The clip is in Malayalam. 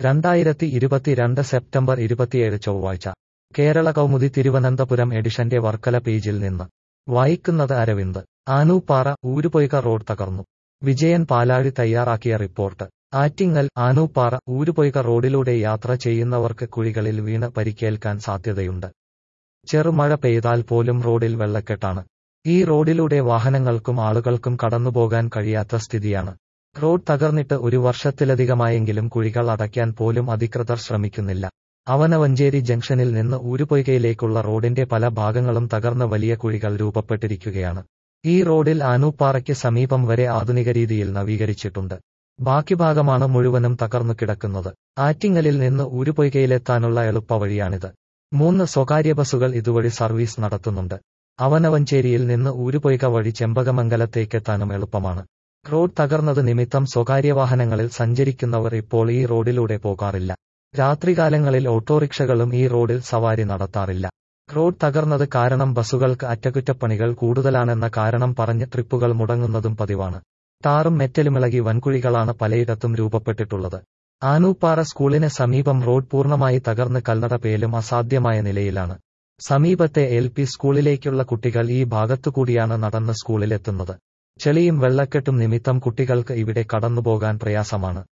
രണ്ടായിരത്തി ഇരുപത്തിരണ്ട് സെപ്റ്റംബർ ഇരുപത്തിയേഴ് ചൊവ്വാഴ്ച കേരള കൗമുദി തിരുവനന്തപുരം എഡിഷന്റെ വർക്കല പേജിൽ നിന്ന് വായിക്കുന്നത് അരവിന്ദ് ആനൂപ്പാറ ഊരുപൊയ്ക റോഡ് തകർന്നു വിജയൻ പാലാഴി തയ്യാറാക്കിയ റിപ്പോർട്ട് ആറ്റിങ്ങൽ ആനൂപ്പാറ ഊരുപൊയ്ക റോഡിലൂടെ യാത്ര ചെയ്യുന്നവർക്ക് കുഴികളിൽ വീണ് പരിക്കേൽക്കാൻ സാധ്യതയുണ്ട് ചെറുമഴ പെയ്താൽ പോലും റോഡിൽ വെള്ളക്കെട്ടാണ് ഈ റോഡിലൂടെ വാഹനങ്ങൾക്കും ആളുകൾക്കും കടന്നുപോകാൻ കഴിയാത്ത സ്ഥിതിയാണ് റോഡ് തകർന്നിട്ട് ഒരു വർഷത്തിലധികമായെങ്കിലും കുഴികൾ അടയ്ക്കാൻ പോലും അധികൃതർ ശ്രമിക്കുന്നില്ല അവനവഞ്ചേരി ജംഗ്ഷനിൽ നിന്ന് ഊരുപൊയ്കയിലേക്കുള്ള റോഡിന്റെ പല ഭാഗങ്ങളും തകർന്ന് വലിയ കുഴികൾ രൂപപ്പെട്ടിരിക്കുകയാണ് ഈ റോഡിൽ ആനൂപ്പാറയ്ക്ക് സമീപം വരെ ആധുനിക രീതിയിൽ നവീകരിച്ചിട്ടുണ്ട് ബാക്കി ഭാഗമാണ് മുഴുവനും തകർന്നു കിടക്കുന്നത് ആറ്റിങ്ങലിൽ നിന്ന് ഊരുപൊയ്കയിലെത്താനുള്ള എളുപ്പവഴിയാണിത് മൂന്ന് സ്വകാര്യ ബസുകൾ ഇതുവഴി സർവീസ് നടത്തുന്നുണ്ട് അവനവഞ്ചേരിയിൽ നിന്ന് ഊരുപൊയ്ക വഴി ചെമ്പകമംഗലത്തേക്കെത്താനും എളുപ്പമാണ് റോഡ് തകർന്നത് നിമിത്തം സ്വകാര്യ വാഹനങ്ങളിൽ സഞ്ചരിക്കുന്നവർ ഇപ്പോൾ ഈ റോഡിലൂടെ പോകാറില്ല രാത്രികാലങ്ങളിൽ ഓട്ടോറിക്ഷകളും ഈ റോഡിൽ സവാരി നടത്താറില്ല റോഡ് തകർന്നത് കാരണം ബസുകൾക്ക് അറ്റകുറ്റപ്പണികൾ കൂടുതലാണെന്ന കാരണം പറഞ്ഞ് ട്രിപ്പുകൾ മുടങ്ങുന്നതും പതിവാണ് ടാറും മെറ്റലുമിളകി വൻകുഴികളാണ് പലയിടത്തും രൂപപ്പെട്ടിട്ടുള്ളത് ആനൂപ്പാറ സ്കൂളിന് സമീപം റോഡ് പൂർണ്ണമായി തകർന്ന് കല്ലട പേലും അസാധ്യമായ നിലയിലാണ് സമീപത്തെ എൽ പി സ്കൂളിലേക്കുള്ള കുട്ടികൾ ഈ ഭാഗത്തുകൂടിയാണ് നടന്ന് സ്കൂളിലെത്തുന്നത് ചെളിയും വെള്ളക്കെട്ടും നിമിത്തം കുട്ടികൾക്ക് ഇവിടെ കടന്നുപോകാൻ പ്രയാസമാണ്